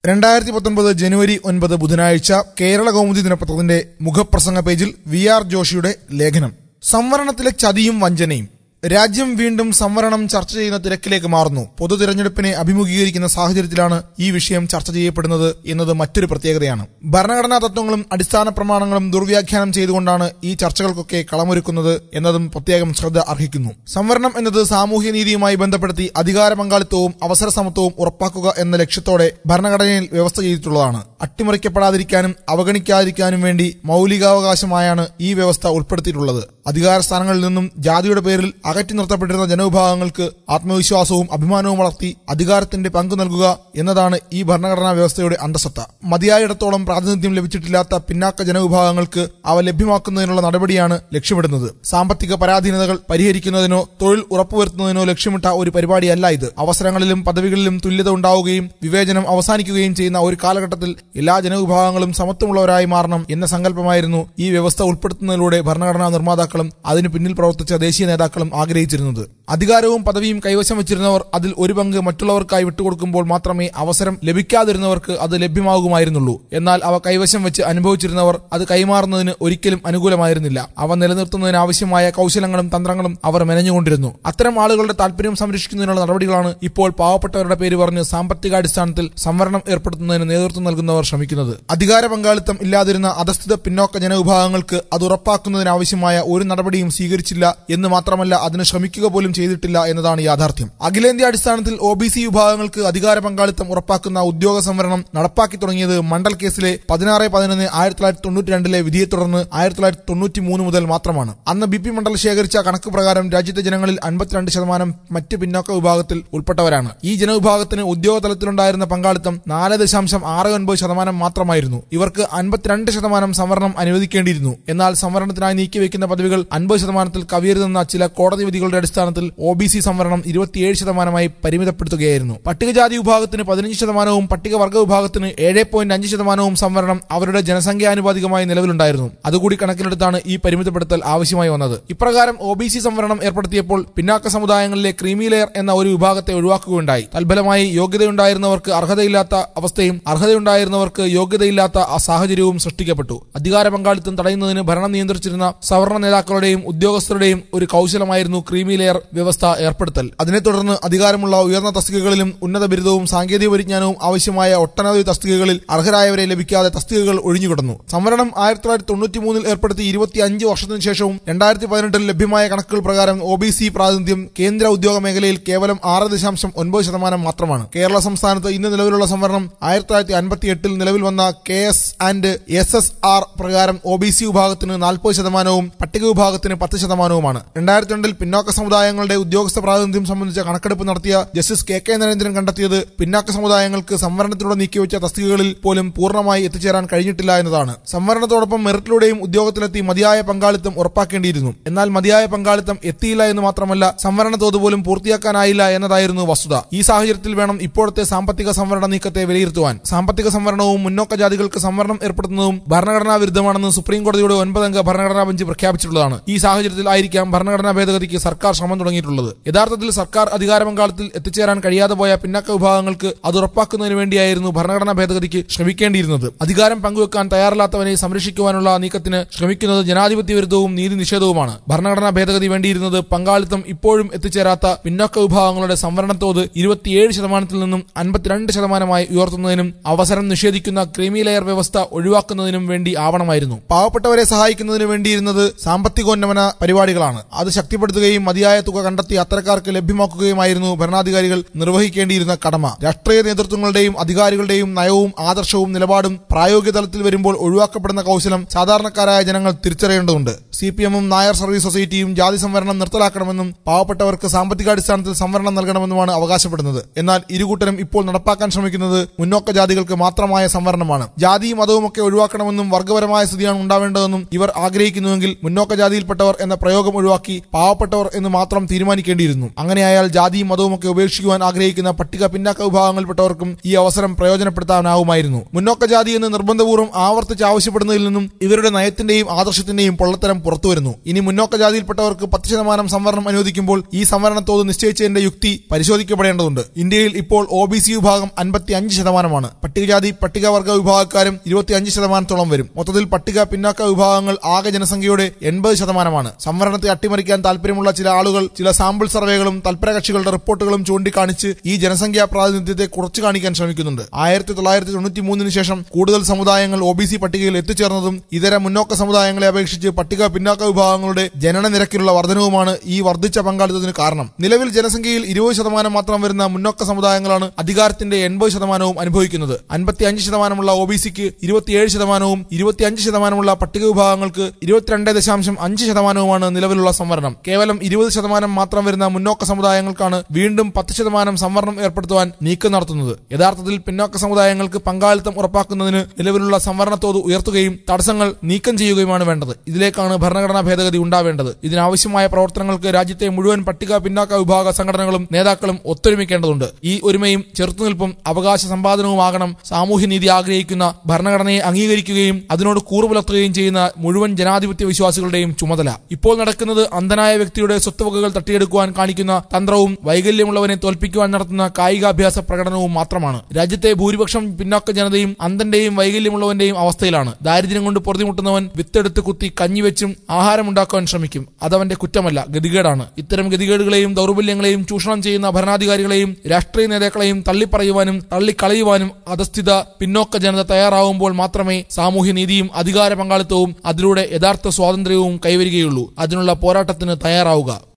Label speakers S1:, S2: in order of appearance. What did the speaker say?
S1: രണ്ടായിരത്തി പത്തൊൻപത് ജനുവരി ഒൻപത് ബുധനാഴ്ച കേരള കൗമുദി ദിനപത്രത്തിന്റെ മുഖപ്രസംഗ പേജിൽ വി ആർ ജോഷിയുടെ ലേഖനം സംവരണത്തിലെ ചതിയും വഞ്ചനയും രാജ്യം വീണ്ടും സംവരണം ചർച്ച ചെയ്യുന്ന തിരക്കിലേക്ക് മാറുന്നു പൊതു തിരഞ്ഞെടുപ്പിനെ അഭിമുഖീകരിക്കുന്ന സാഹചര്യത്തിലാണ് ഈ വിഷയം ചർച്ച ചെയ്യപ്പെടുന്നത് എന്നത് മറ്റൊരു പ്രത്യേകതയാണ് ഭരണഘടനാ തത്വങ്ങളും അടിസ്ഥാന പ്രമാണങ്ങളും ദുർവ്യാഖ്യാനം ചെയ്തുകൊണ്ടാണ് ഈ ചർച്ചകൾക്കൊക്കെ കളമൊരുക്കുന്നത് എന്നതും പ്രത്യേകം ശ്രദ്ധ അർഹിക്കുന്നു സംവരണം എന്നത് സാമൂഹ്യ നീതിയുമായി ബന്ധപ്പെടുത്തി അധികാര പങ്കാളിത്തവും അവസര സമത്വവും ഉറപ്പാക്കുക എന്ന ലക്ഷ്യത്തോടെ ഭരണഘടനയിൽ വ്യവസ്ഥ ചെയ്തിട്ടുള്ളതാണ് അട്ടിമറിക്കപ്പെടാതിരിക്കാനും അവഗണിക്കാതിരിക്കാനും വേണ്ടി മൗലികാവകാശമായാണ് ഈ വ്യവസ്ഥ ഉൾപ്പെടുത്തിയിട്ടുള്ളത് അധികാര സ്ഥാനങ്ങളിൽ നിന്നും ജാതിയുടെ പേരിൽ അകറ്റി നിർത്തപ്പെട്ടിരുന്ന ജനവിഭാഗങ്ങൾക്ക് ആത്മവിശ്വാസവും അഭിമാനവും വളർത്തി അധികാരത്തിന്റെ പങ്ക് നൽകുക എന്നതാണ് ഈ ഭരണഘടനാ വ്യവസ്ഥയുടെ അന്തസത്ത മതിയായിടത്തോളം പ്രാതിനിധ്യം ലഭിച്ചിട്ടില്ലാത്ത പിന്നാക്ക ജനവിഭാഗങ്ങൾക്ക് അവ ലഭ്യമാക്കുന്നതിനുള്ള നടപടിയാണ് ലക്ഷ്യമിടുന്നത് സാമ്പത്തിക പരാധീനതകൾ പരിഹരിക്കുന്നതിനോ തൊഴിൽ ഉറപ്പുവരുത്തുന്നതിനോ ലക്ഷ്യമിട്ട ഒരു പരിപാടിയല്ല ഇത് അവസരങ്ങളിലും പദവികളിലും തുല്യത ഉണ്ടാവുകയും വിവേചനം അവസാനിക്കുകയും ചെയ്യുന്ന ഒരു കാലഘട്ടത്തിൽ എല്ലാ ജനവിഭാഗങ്ങളും സമത്വമുള്ളവരായി മാറണം എന്ന സങ്കല്പമായിരുന്നു ഈ വ്യവസ്ഥ ഉൾപ്പെടുത്തുന്നതിലൂടെ ഭരണഘടനാ നിർമ്മാതാക്കളും അതിനു പിന്നിൽ പ്രവർത്തിച്ച ദേശീയ നേതാക്കളും ആഗ്രഹിച്ചിരുന്നത് അധികാരവും പദവിയും കൈവശം വെച്ചിരുന്നവർ അതിൽ ഒരു പങ്ക് മറ്റുള്ളവർക്കായി വിട്ടുകൊടുക്കുമ്പോൾ മാത്രമേ അവസരം ലഭിക്കാതിരുന്നവർക്ക് അത് ലഭ്യമാകുമായിരുന്നുള്ളൂ എന്നാൽ അവ കൈവശം വെച്ച് അനുഭവിച്ചിരുന്നവർ അത് കൈമാറുന്നതിന് ഒരിക്കലും അനുകൂലമായിരുന്നില്ല അവ നിലനിർത്തുന്നതിന് ആവശ്യമായ കൗശലങ്ങളും തന്ത്രങ്ങളും അവർ മെനഞ്ഞുകൊണ്ടിരുന്നു അത്തരം ആളുകളുടെ താല്പര്യം സംരക്ഷിക്കുന്നതിനുള്ള നടപടികളാണ് ഇപ്പോൾ പാവപ്പെട്ടവരുടെ പേര് പറഞ്ഞ് സാമ്പത്തികാടിസ്ഥാനത്തിൽ സംവരണം ഏർപ്പെടുത്തുന്നതിന് നേതൃത്വം നൽകുന്നവർ ശ്രമിക്കുന്നത് അധികാര പങ്കാളിത്തം ഇല്ലാതിരുന്ന അധസ്ഥിത പിന്നോക്ക ജനവിഭാഗങ്ങൾക്ക് അത് ഉറപ്പാക്കുന്നതിനാവശ്യമായ ഒരു നടപടിയും സ്വീകരിച്ചില്ല എന്ന് മാത്രമല്ല അതിന് ശ്രമിക്കുക പോലും ചെയ്തിട്ടില്ല എന്നതാണ് യാഥാർത്ഥ്യം അഖിലേന്ത്യാ അടിസ്ഥാനത്തിൽ ഒ ബി സി വിഭാഗങ്ങൾക്ക് അധികാര പങ്കാളിത്തം ഉറപ്പാക്കുന്ന ഉദ്യോഗ സംവരണം നടപ്പാക്കി തുടങ്ങിയത് മണ്ഡൽ കേസിലെ പതിനാറ് പതിനൊന്ന് ആയിരത്തി തൊള്ളായിരത്തി തൊണ്ണൂറ്റി രണ്ടിലെ വിധിയെ തുടർന്ന് ആയിരത്തി തൊള്ളായിരത്തി തൊണ്ണൂറ്റി മൂന്ന് മുതൽ മാത്രമാണ് അന്ന് ബി പി മണ്ഡൽ ശേഖരിച്ച കണക്ക് പ്രകാരം രാജ്യത്തെ ജനങ്ങളിൽ അൻപത്തിരണ്ട് ശതമാനം മറ്റ് പിന്നോക്ക വിഭാഗത്തിൽ ഉൾപ്പെട്ടവരാണ് ഈ ജനവിഭാഗത്തിന് ഉദ്യോഗ തലത്തിലുണ്ടായിരുന്ന പങ്കാളിത്തം നാല് ദശാംശം ആറ് ഒൻപത് ശതമാനം മാത്രമായിരുന്നു ഇവർക്ക് അൻപത്തിരണ്ട് ശതമാനം സംവരണം അനുവദിക്കേണ്ടിയിരുന്നു എന്നാൽ സംവരണത്തിനായി നീക്കിവെക്കുന്ന പദവികൾ അൻപത് ശതമാനത്തിൽ കവിയരുതെന്ന ചില കോടതി വിധികളുടെ അടിസ്ഥാനത്തിൽ ഒ ബി സി സംവരണം ഇരുപത്തിയേഴ് ശതമാനമായി പരിമിതപ്പെടുത്തുകയായിരുന്നു പട്ടികജാതി വിഭാഗത്തിന് പതിനഞ്ച് ശതമാനവും പട്ടികവർഗ വിഭാഗത്തിന് ഏഴ് പോയിന്റ് അഞ്ച് ശതമാനവും സംവരണം അവരുടെ ജനസംഖ്യാനുപാതികമായി നിലവിലുണ്ടായിരുന്നു അതുകൂടി കണക്കിലെടുത്താണ് ഈ പരിമിതപ്പെടുത്തൽ ആവശ്യമായി വന്നത് ഇപ്രകാരം ഒ ബി സി സംവരണം ഏർപ്പെടുത്തിയപ്പോൾ പിന്നാക്ക സമുദായങ്ങളിലെ ക്രീമി ലെയർ എന്ന ഒരു വിഭാഗത്തെ ഒഴിവാക്കുകയുണ്ടായി തൽഫലമായി യോഗ്യതയുണ്ടായിരുന്നവർക്ക് അർഹതയില്ലാത്ത അവസ്ഥയും അർഹതയുണ്ടായിരുന്നവർക്ക് യോഗ്യതയില്ലാത്ത ആ സാഹചര്യവും സൃഷ്ടിക്കപ്പെട്ടു അധികാര പങ്കാളിത്തം തടയുന്നതിന് ഭരണം നിയന്ത്രിച്ചിരുന്ന സവർണ നേതാക്കളുടെയും ഉദ്യോഗസ്ഥരുടെയും ഒരു കൗശലമായിരുന്നു ക്രീമി ലെയർ വ്യവസ്ഥ ഏർപ്പെടുത്തൽ അതിനെ തുടർന്ന് അധികാരമുള്ള ഉയർന്ന തസ്തികകളിലും ഉന്നത ബിരുദവും സാങ്കേതിക പരിജ്ഞാനവും ആവശ്യമായ ഒട്ടനവധി തസ്തികകളിൽ അർഹരായവരെ ലഭിക്കാതെ തസ്തികകൾ ഒഴിഞ്ഞുകിടന്നു സംവരണം ആയിരത്തി തൊള്ളായിരത്തി തൊണ്ണൂറ്റി മൂന്നിൽ ഏർപ്പെടുത്തി ഇരുപത്തിയഞ്ച് വർഷത്തിനു ശേഷവും രണ്ടായിരത്തി പതിനെട്ടിൽ ലഭ്യമായ കണക്കുകൾ പ്രകാരം ഒ ബി സി പ്രാതിനിധ്യം കേന്ദ്ര ഉദ്യോഗ മേഖലയിൽ കേവലം ആറ് ദശാംശം ഒൻപത് ശതമാനം മാത്രമാണ് കേരള സംസ്ഥാനത്ത് ഇന്ന് നിലവിലുള്ള സംവരണം ആയിരത്തി തൊള്ളായിരത്തി അൻപത്തി എട്ടിൽ നിലവിൽ വന്ന K S and S S R പ്രകാരം ഒ ബി സി വിഭാഗത്തിന് നാൽപ്പത് ശതമാനവും പട്ടിക വിഭാഗത്തിന് പത്ത് ശതമാനവുമാണ് രണ്ടായിരത്തി രണ്ടിൽ പിന്നോക്ക സമുദായങ്ങളുടെ ഉദ്യോഗസ്ഥ പ്രാതിനിധ്യം സംബന്ധിച്ച കണക്കെടുപ്പ് നടത്തിയ ജസ്റ്റിസ് കെ കെ നരേന്ദ്രൻ കണ്ടെത്തിയത് പിന്നാക്ക സമുദായങ്ങൾക്ക് സംവരണത്തിലൂടെ നീക്കിവെച്ച തസ്തികകളിൽ പോലും പൂർണ്ണമായി എത്തിച്ചേരാൻ കഴിഞ്ഞിട്ടില്ല എന്നതാണ് സംവരണത്തോടൊപ്പം മെറിറ്റിലൂടെയും ഉദ്യോഗത്തിലെത്തി മതിയായ പങ്കാളിത്തം ഉറപ്പാക്കേണ്ടിയിരുന്നു എന്നാൽ മതിയായ പങ്കാളിത്തം എത്തിയില്ല എന്ന് മാത്രമല്ല സംവരണ തോത് പോലും പൂർത്തിയാക്കാനായില്ല എന്നതായിരുന്നു വസ്തുത ഈ സാഹചര്യത്തിൽ വേണം ഇപ്പോഴത്തെ സാമ്പത്തിക സംവരണ നീക്കത്തെ വിലയിരുത്തുവാൻ സാമ്പത്തിക സംവരണവും മുന്നോക്ക ജാതികൾക്ക് സംവരണം ഏർപ്പെടുത്തുന്നതും ഭരണഘടനാ വിരുദ്ധമാണെന്ന് സുപ്രീം കോടതിയുടെ ഒൻപതംഗ ഭരണഘടനാ ബെഞ്ച് പ്രഖ്യാപിച്ചിട്ടുള്ളതാണ് ഈ സാഹചര്യത്തിൽ ആയിരിക്കാം ഭരണഘടനാ ഭേദഗതിക്ക് സർക്കാർ ശ്രമം തുടങ്ങിയിട്ടുള്ളത് യഥാർത്ഥത്തിൽ സർക്കാർ അധികാര പങ്കാളത്തിൽ എത്തിച്ചേരാൻ കഴിയാതെ പോയ പിന്നാക്ക വിഭാഗങ്ങൾക്ക് അത് ഉറപ്പാക്കുന്നതിന് വേണ്ടിയായിരുന്നു ഭരണഘടനാ ഭേദഗതിക്ക് ശ്രമിക്കേണ്ടിയിരുന്നത് അധികാരം പങ്കുവെക്കാൻ തയ്യാറില്ലാത്തവനെ സംരക്ഷിക്കുവാനുള്ള നീക്കത്തിന് ശ്രമിക്കുന്നത് ജനാധിപത്യ വിരുദ്ധവും നീതി നിഷേധവുമാണ് ഭരണഘടനാ ഭേദഗതി വേണ്ടിയിരുന്നത് പങ്കാളിത്തം ഇപ്പോഴും എത്തിച്ചേരാത്ത പിന്നോക്ക വിഭാഗങ്ങളുടെ സംവരണ തോത് ഇരുപത്തിയേഴ് ശതമാനത്തിൽ നിന്നും അൻപത്തിരണ്ട് ശതമാനമായി ഉയർത്തുന്നതിനും അവസരം നിഷേധിക്കുന്ന ക്രീമി ലെയർ വ്യവസ്ഥ ഒഴിവാക്കുന്നതിനും വേണ്ടി ആവണമായിരുന്നു പാവപ്പെട്ടവരെ സഹായിക്കുന്നതിന് വേണ്ടിയിരുന്നത് സാമ്പത്തികോന്നമന പരിപാടികളാണ് അത് ശക്തിപ്പെടുത്തുകയും മതിയായ തുക കണ്ടെത്തി അത്തരക്കാർക്ക് ലഭ്യമാക്കുകയുമായിരുന്നു ഭരണാധികാരികൾ നിർവഹിക്കേണ്ടിയിരുന്ന കടമ രാഷ്ട്രീയ നേതൃത്വങ്ങളുടെയും അധികാരികളുടെയും നയവും ആദർശവും നിലപാടും പ്രായോഗിക തലത്തിൽ വരുമ്പോൾ ഒഴിവാക്കപ്പെടുന്ന കൗശലം സാധാരണക്കാരായ ജനങ്ങൾ തിരിച്ചറിയേണ്ടതുണ്ട് സി പി എമ്മും നായർ സർവീസ് സൊസൈറ്റിയും ജാതി സംവരണം നിർത്തലാക്കണമെന്നും പാവപ്പെട്ടവർക്ക് സാമ്പത്തികാടിസ്ഥാനത്തിൽ സംവരണം നൽകണമെന്നുമാണ് അവകാശപ്പെടുന്നത് എന്നാൽ ഇരുകൂട്ടരും ഇപ്പോൾ നടപ്പാക്കാൻ ശ്രമിക്കുന്നത് മുന്നോക്ക ജാതികൾക്ക് മാത്രമായ സംവരണമാണ് ജാതിയും മതവും ഒക്കെ ഒഴിവാക്കണമെന്നും വർഗപരമായ സ്ഥിതിയാണ് ഉണ്ടാവേണ്ടതെന്നും ഇവർ ആഗ്രഹിക്കുന്നുവെങ്കിൽ മുന്നോക്ക ജാതിയിൽപ്പെട്ടവർ എന്ന പ്രയോഗം ഒഴിവാക്കി പാവപ്പെട്ടവർ എന്ന് മാത്രം തീരുമാനിക്കേണ്ടിയിരുന്നു അങ്ങനെയായാൽ ജാതിയും മതവും ഒക്കെ ഉപേക്ഷിക്കുവാൻ ആഗ്രഹിക്കുന്ന പട്ടിക പിന്നാക്ക വിഭാഗങ്ങളിൽപ്പെട്ടവർക്കും ഈ അവസരം പ്രയോജനപ്പെടുത്താനാവുമായിരുന്നു മുന്നോക്ക ജാതി എന്ന് നിർബന്ധപൂർവ്വം ആവർത്തിച്ച് ആവശ്യപ്പെടുന്നതിൽ നിന്നും ഇവരുടെ നയത്തിന്റെയും ആദർശത്തിന്റെയും പൊള്ളത്തരം പുറത്തുവരുന്നു ഇനി മുന്നോക്ക ജാതിയിൽപ്പെട്ടവർക്ക് പത്ത് ശതമാനം സംവരണം അനുവദിക്കുമ്പോൾ ഈ സംവരണ തോത് നിശ്ചയിച്ചതിന്റെ യുക്തി പരിശോധിക്കപ്പെടേണ്ടതുണ്ട് ഇന്ത്യയിൽ ഇപ്പോൾ ഒ ബി സി വിഭാഗം അൻപത്തി അഞ്ച് ശതമാനമാണ് പട്ടികജാതി പട്ടികവർഗ വിഭാഗക്കാരും ഇരുപത്തിയഞ്ച് ശതമാനത്തോളം വരും മൊത്തത്തിൽ പട്ടിക പിന്നാക്ക വിഭാഗങ്ങൾ ആകെ ജനസംഖ്യയുടെ എൺപത് ശതമാനമാണ് സംവരണത്തെ അട്ടിമറിക്കാൻ താല്പര്യമുള്ള ചില ആളുകൾ ചില സാമ്പിൾ സർവേകളും തൽപര കക്ഷികളുടെ റിപ്പോർട്ടുകളും ചൂണ്ടിക്കാണിച്ച് ഈ ജനസംഖ്യാ പ്രാതിനിധ്യത്തെ കുറച്ചു കാണിക്കാൻ ശ്രമിക്കുന്നുണ്ട് ആയിരത്തി തൊള്ളായിരത്തി തൊണ്ണൂറ്റി മൂന്നിന് ശേഷം കൂടുതൽ സമുദായങ്ങൾ ഒ ബി സി പട്ടികയിൽ എത്തിച്ചേർന്നതും ഇതര മുന്നോക്ക സമുദായങ്ങളെ അപേക്ഷിച്ച് പട്ടിക പിന്നാക്ക വിഭാഗങ്ങളുടെ ജനന നിരക്കിലുള്ള വർധനവുമാണ് ഈ വർദ്ധിച്ച പങ്കാളിത്തത്തിന് കാരണം നിലവിൽ ജനസംഖ്യയിൽ ഇരുപത് ശതമാനം മാത്രം വരുന്ന മുന്നോക്ക സമുദായങ്ങളാണ് അധികാരത്തിന്റെ എൺപത് ശതമാനവും അനുഭവിക്കുന്നത് അൻപത്തിയഞ്ച് ശതമാനമുള്ള ഒ ബി സിക്ക് ഇരുപത്തിയേഴ് ശതമാനവും ഇരുപത്തിയഞ്ച് ശതമാനമുള്ള പട്ടിക വിഭാഗങ്ങൾക്ക് ഇരുപത്തിരണ്ട് ദശാംശം അഞ്ച് ശതമാനവുമാണ് നിലവിലുള്ള സംവരണം കേവലം ഇരുപത് ശതമാനം മാത്രം വരുന്ന മുന്നോക്ക സമുദായങ്ങൾക്കാണ് വീണ്ടും പത്ത് ശതമാനം സംവരണം ഏർപ്പെടുത്തുവാൻ നീക്കം നടത്തുന്നത് യഥാർത്ഥത്തിൽ പിന്നോക്ക സമുദായങ്ങൾക്ക് പങ്കാളിത്തം ഉറപ്പാക്കുന്നതിന് നിലവിലുള്ള സംവരണ തോത് ഉയർത്തുകയും തടസ്സങ്ങൾ നീക്കം ചെയ്യുകയുമാണ് വേണ്ടത് ഇതിലേക്കാണ് ഭരണഘടനാ ഭേദഗതി ഉണ്ടാവേണ്ടത് ഇതിനാവശ്യമായ പ്രവർത്തനങ്ങൾക്ക് രാജ്യത്തെ മുഴുവൻ പട്ടിക പിന്നാക്ക വിഭാഗ സംഘടനകളും നേതാക്കളും ഒത്തൊരുമിക്കേണ്ടതുണ്ട് ഈ ഒരുമയും ചെറുത്തുനിൽപ്പും അവകാശ സമ്പാദനവുമാകണം സാമൂഹ്യനീതി ആഗ്രഹിക്കുന്ന ഭരണഘടനയെ അംഗീകരിക്കുകയും അതിനോട് കൂറുപുലർത്തുകയും ചെയ്യുന്ന മുഴുവൻ ജനാധിപത്യ വിശ്വാസികളുടെയും ചുമതല ഇപ്പോൾ നടക്കുന്നത് അന്ധനായ വ്യക്തിയുടെ സ്വത്തുവകകൾ തട്ടിയെടുക്കുവാൻ കാണിക്കുന്ന തന്ത്രവും വൈകല്യമുള്ളവനെ തോൽപ്പിക്കുവാൻ നടത്തുന്ന കായികാഭ്യാസ പ്രകടനവും മാത്രമാണ് രാജ്യത്തെ ഭൂരിപക്ഷം പിന്നോക്ക ജനതയും അന്ധന്റെയും വൈകല്യമുള്ളവന്റെയും അവസ്ഥയിലാണ് ദാരിദ്ര്യം കൊണ്ട് പൊറുതിമുട്ടുന്നവൻ വിത്തെടുത്ത് കുത്തി കഞ്ഞിവെച്ചും ആഹാരമുണ്ടാക്കുവാൻ ശ്രമിക്കും അതവന്റെ കുറ്റമല്ല ഗതികേടാണ് ഇത്തരം ഗതികേടുകളെയും ദൗർബല്യങ്ങളെയും ചൂഷണം ചെയ്യുന്ന ഭരണാധികാരികളെയും രാഷ്ട്രീയ നേതാക്കളെയും തള്ളിപ്പറയുവാനും തള്ളിക്കളയുവാനും അധസ്ഥിത പിന്നോക്ക ജനത തയ്യാറാവുമ്പോൾ മാത്രമേ സാമൂഹ്യനീതിയും അധികാര പങ്കാളിത്തവും അതിലൂടെ യഥാർത്ഥ സ്വാതന്ത്ര്യവും കൈവരികയുള്ളൂ അതിനുള്ള പോരാട്ടത്തിന് തയ്യാറാവുക